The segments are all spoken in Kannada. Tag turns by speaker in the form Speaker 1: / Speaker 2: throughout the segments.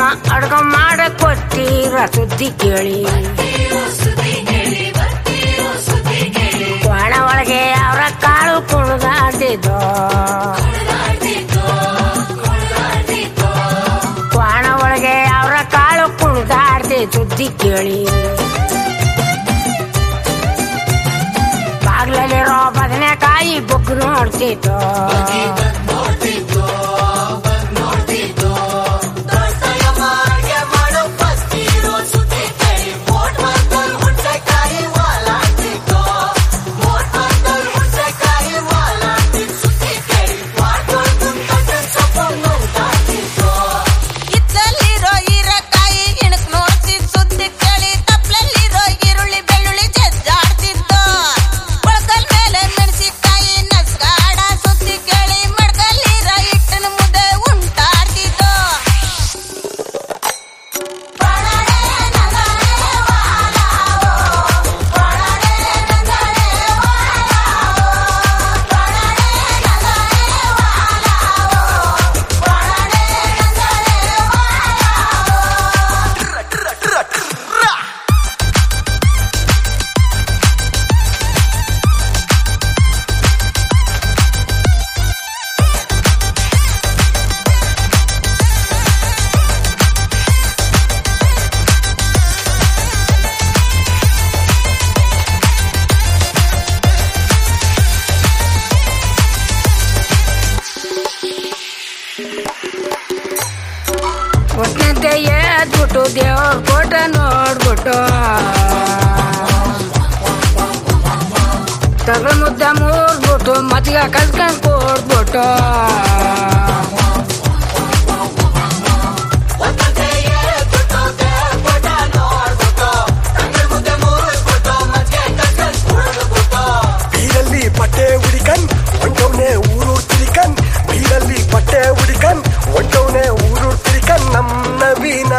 Speaker 1: ಅಡ್ಗ ಮಾಡ ಕೊಟ್ಟಿರ ಸುದ್ದಿ ಕೇಳಿ ಒಣ ಒಳಗೆ ಅವರ ಕಾಳು ಕುಣಿದಾಡ್ತಿದ್ದೋ ಕ್ವಾಣ ಒಳಗೆ ಅವರ ಕಾಳು ಕುಣಿದಾಡ್ತಿ ಸುದ್ದಿ ಕೇಳಿ ಬಾಗ್ಲಲ್ಲಿರೋ ಬದನೆಕಾಯಿ ಬುಕ್ ನೋಡ್ತಿತ್ತು
Speaker 2: ಇದ್ದಲ್ಲಿರೋ ಹೀರೆಕಾಯಿ ಇಣಕ್ ನೋಡ್ತಿದ್ ಸುದ್ದಿ ಕೇಳಿ ತಪ್ಲಲ್ಲಿರೋ ಈರುಳ್ಳಿ ಬೆಳ್ಳುಳ್ಳಿ ಜಜ್ಜಾಡ್ತಿದ್ದು ಮೊಳಕಲ್ ಮೇಲೆ ಮೆಣಸಿಕಾಯಿ ನಸ್ಗಾಡ ಸುದ್ದಿ ಕೇಳಿ ಮಡ್ಕಲ್ಲಿರೋ ಹಿಟ್ಟಿನ ಮುದ್ದೆ ಉಂಟಾಡ್ತಿದ್ದು
Speaker 1: ಒಟ್ನಂತೆ ಎದ್ಬಿಟ್ಟು ದೇವ್ರ ಕೋಟ ನೋಡ್ಬಿಟ್ಟು ತಗಲ್ ಮುದ್ದ ಮೂರ್ಬಿಟ್ಟು ಮಜ್ಗ ಕಲ್ಸ್ಕೊಂಡ್ ಕೊಡ್ಬಿಟ್ಟು
Speaker 3: ಬೀರಲ್ಲಿ ಪಟ್ಟೆ ಹುಡಿಕನ್ ಒಂಟವನೆ ಊರು ತಿರಿಕನ್ ಬೀರಲ್ಲಿ ಪಟ್ಟೆ ಹುಡಿಕನ್ ಒಂಟವನೆ ಊರು ತಿರಿಕನ್ ನಮ್ ನವೀನ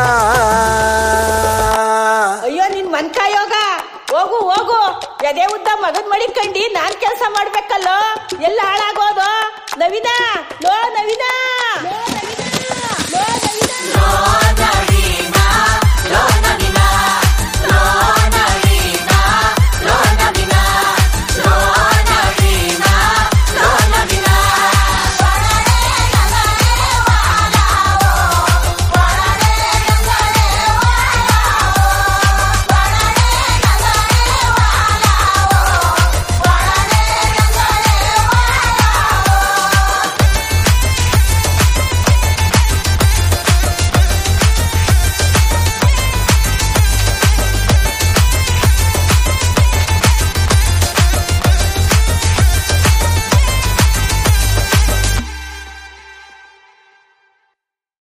Speaker 4: ಅಯ್ಯೋ ನಿನ್ ಮನ್ಕಾಯೋಗ ಹೋಗು ಹೋಗು ಎದೆ ಉದ್ದ ಮಗನ್ ಮಡಿಕಂಡಿ ನಾನ್ ಕೆಲ್ಸ ಮಾಡ್ಬೇಕಲ್ಲೋ ಎಲ್ಲ ಹಾಳಾಗೋದು ನವಿನ ಲೋ ನವಿನ